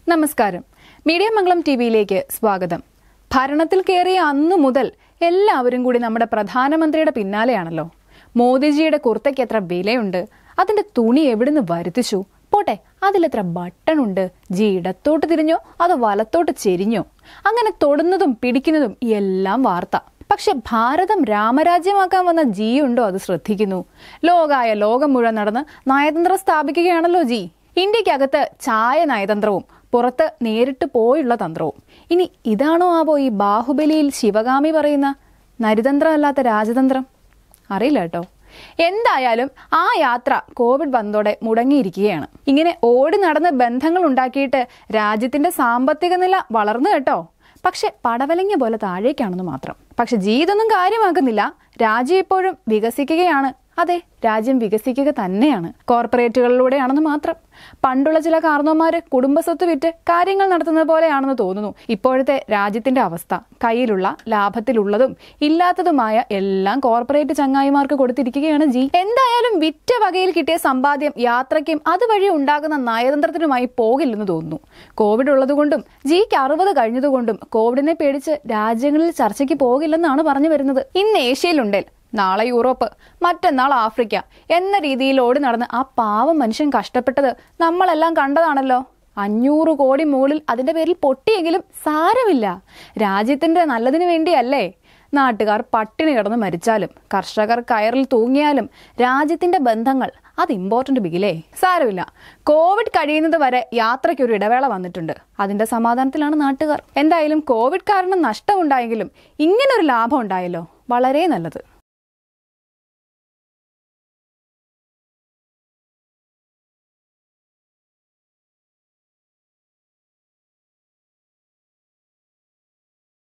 നമസ്കാരം മീഡിയ മംഗളം ടി വിയിലേക്ക് സ്വാഗതം ഭരണത്തിൽ കയറിയ അന്നു മുതൽ എല്ലാവരും കൂടി നമ്മുടെ പ്രധാനമന്ത്രിയുടെ പിന്നാലെയാണല്ലോ മോദിജിയുടെ കുർത്തയ്ക്ക് എത്ര വിലയുണ്ട് അതിന്റെ തുണി എവിടുന്ന് വരുത്തിച്ചു പോട്ടെ അതിലെത്ര ബട്ടൺ ഉണ്ട് ജി ഇടത്തോട്ട് തിരിഞ്ഞോ അതോ വലത്തോട്ട് ചെരിഞ്ഞോ അങ്ങനെ തൊടുന്നതും പിടിക്കുന്നതും എല്ലാം വാർത്ത പക്ഷെ ഭാരതം രാമരാജ്യമാക്കാൻ വന്ന ജി ഉണ്ടോ അത് ശ്രദ്ധിക്കുന്നു ലോകായ ലോകം മുഴുവൻ നടന്ന് നയതന്ത്രം സ്ഥാപിക്കുകയാണല്ലോ ജി ഇന്ത്യക്കകത്ത് ചായ നയതന്ത്രവും പുറത്ത് നേരിട്ട് പോയുള്ള തന്ത്രവും ഇനി ഇതാണോ ആവോ ഈ ബാഹുബലിയിൽ ശിവകാമി പറയുന്ന നരിതന്ത്രമല്ലാത്ത രാജതന്ത്രം അറിയില്ല കേട്ടോ എന്തായാലും ആ യാത്ര കോവിഡ് വന്നതോടെ മുടങ്ങിയിരിക്കുകയാണ് ഇങ്ങനെ ഓടി നടന്ന് ബന്ധങ്ങൾ ഉണ്ടാക്കിയിട്ട് രാജ്യത്തിന്റെ സാമ്പത്തിക നില വളർന്നു കേട്ടോ പക്ഷെ പടവലങ്ങ പോലെ താഴേക്കാണെന്ന് മാത്രം പക്ഷെ ജീവിതമൊന്നും കാര്യമാക്കുന്നില്ല രാജ്യം ഇപ്പോഴും വികസിക്കുകയാണ് അതെ രാജ്യം വികസിക്കുക തന്നെയാണ് കോർപ്പറേറ്റുകളിലൂടെയാണെന്ന് മാത്രം പണ്ടുള്ള ചില കാരണവന്മാര് കുടുംബസ്വത്ത് വിറ്റ് കാര്യങ്ങൾ നടത്തുന്നത് പോലെയാണെന്ന് തോന്നുന്നു ഇപ്പോഴത്തെ രാജ്യത്തിന്റെ അവസ്ഥ കയ്യിലുള്ള ലാഭത്തിലുള്ളതും ഇല്ലാത്തതുമായ എല്ലാം കോർപ്പറേറ്റ് ചങ്ങായിമാർക്ക് കൊടുത്തിരിക്കുകയാണ് ജി എന്തായാലും വിറ്റ വകയിൽ കിട്ടിയ സമ്പാദ്യം യാത്രയ്ക്കും അതുവഴി ഉണ്ടാകുന്ന നയതന്ത്രത്തിനുമായി പോകില്ലെന്ന് തോന്നുന്നു കോവിഡ് ഉള്ളതുകൊണ്ടും ജിക്ക് അറുപത് കഴിഞ്ഞതുകൊണ്ടും കോവിഡിനെ പേടിച്ച് രാജ്യങ്ങളിൽ ചർച്ചയ്ക്ക് പോകില്ലെന്നാണ് പറഞ്ഞു വരുന്നത് ഇന്ന് ഏഷ്യയിലുണ്ടേൽ നാളെ യൂറോപ്പ് മറ്റന്നാൾ ആഫ്രിക്ക എന്ന രീതിയിൽ ഓടി നടന്ന് ആ പാവം മനുഷ്യൻ കഷ്ടപ്പെട്ടത് നമ്മളെല്ലാം കണ്ടതാണല്ലോ അഞ്ഞൂറ് കോടി മുകളിൽ അതിന്റെ പേരിൽ പൊട്ടിയെങ്കിലും സാരമില്ല രാജ്യത്തിന്റെ നല്ലതിനു വേണ്ടിയല്ലേ നാട്ടുകാർ പട്ടിണി കിടന്ന് മരിച്ചാലും കർഷകർ കയറിൽ തൂങ്ങിയാലും രാജ്യത്തിന്റെ ബന്ധങ്ങൾ അത് ഇമ്പോർട്ടന്റ് ബിഗിലേ സാരമില്ല കോവിഡ് കഴിയുന്നത് വരെ യാത്രയ്ക്ക് ഒരു ഇടവേള വന്നിട്ടുണ്ട് അതിന്റെ സമാധാനത്തിലാണ് നാട്ടുകാർ എന്തായാലും കോവിഡ് കാരണം നഷ്ടമുണ്ടായെങ്കിലും ഇങ്ങനൊരു ലാഭം ഉണ്ടായല്ലോ വളരെ നല്ലത്